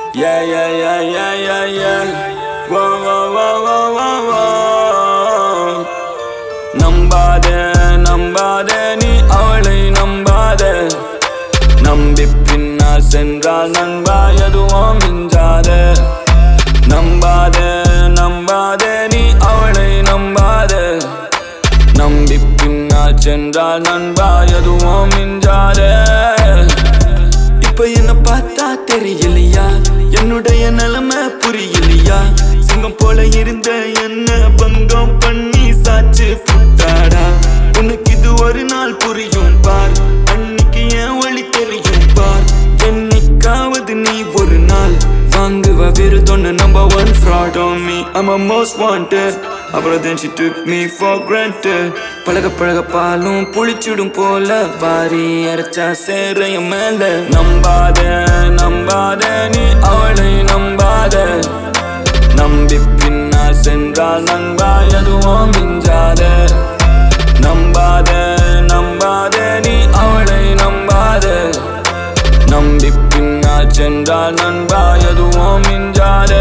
Yeah, yeah, yeah, yeah, yeah, yeah. Whoa, whoa, whoa, whoa, whoa, whoa. நம்பாதே நம்பாதே நீ அவளை நம்பாதே நம்பி பின்னால் சென்றால் நண்பா எதுவும் மிஞ்சாதே நம்பாதே நம்பாதே நீ அவளை நம்பாதே நம்பி பின்னால் சென்றால் நண்பா எதுவும் மிஞ்சாதே இப்ப என்ன பார்த்தா தெரியலையா என்னுடைய நிலைமை புரியலையா சிங்கம் போல இருந்த என்ன பங்கம் பண்ணி சாச்சு புட்டாடா உனக்கு இது ஒரு நாள் புரியும் பார் அன்னைக்கு என் வழி தெரியும் பார் என்னைக்காவது நீ ஒரு நாள் வாங்குவ விருதொன்னு number one fraud on me I'm a most wanted அப்புறம் then she took me for granted பழக பழக பாலும் புளிச்சிடும் போல வாரி அரைச்சா சேர என் மேல நம்பாதே நம்பாதே நீ அவளை நம்பாதே நம்பி பின்னால் சென்றால் நண்பா எதுவும் மிஞ்சாதே நம்பாதே நம்பாதே நீ அவளை நம்பாதே நம்பி பின்னால் சென்றால் நண்பா எதுவும் மிஞ்சாதே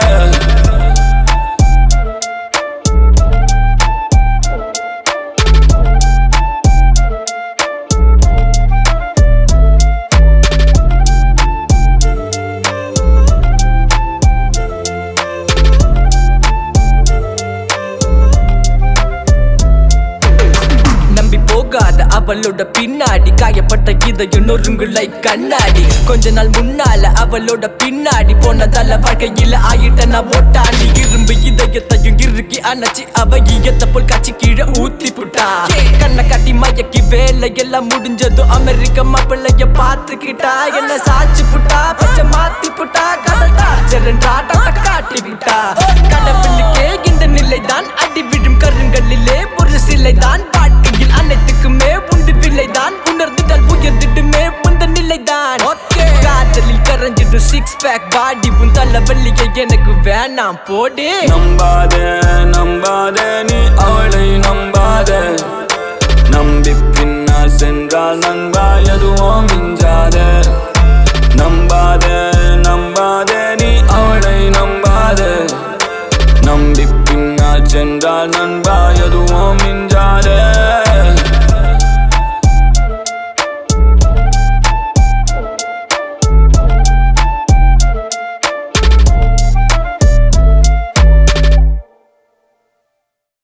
நம்பி போகாத அவளோட பின்னாடி காயப்பட்ட இதயம் நொறுங்குலை கண்ணாடி கொஞ்ச நாள் முன்னால அவளோட பின்னாடி போனதால வாழ்க்கையில ஆயிட்ட நான் ஓட்டாண்டி இரும்பு இதயத்தையும் இறுக்கி அணைச்சி அவ ஈயத்த போல் காட்சி கீழே ஊத்தி புட்டா கண்ணை காட்டி மயக்கி வேலை எல்லாம் முடிஞ்சதும் அமெரிக்க மாப்பிள்ளைய பார்த்துக்கிட்டா என்ன சாச்சு புட்டா பச்சை மாத்தி புட்டா கடல் டார்ச்சரன்றா டாட்டா காட்டி விட்டா கடவுளுக்கே இந்த நிலைதான் அடி விழும் கருங்கல்லிலே ஒரு சிலைதான் வாழ்க்கையில் அனைத்துக்குமே உண்டு விலைதான் உணர்ந்துட்டால் உயர்ந்துட்டுமே உந்த நிலைதான் காதலில் கரைஞ்சிடும் சிக்ஸ் பேக் பாடி உன் தலைவலியை எனக்கு வேணாம் போடு நம்பாதே நம்பாதே நீ அவளை நம்பாதே நம்பி பின்னால் சென்றால் நண்பா எதுவும் மிஞ்சாதே நம்பாதே நம்பாதே நீ அவளை நம்பாதே நம்பி பின்னால் சென்றால் நண்பா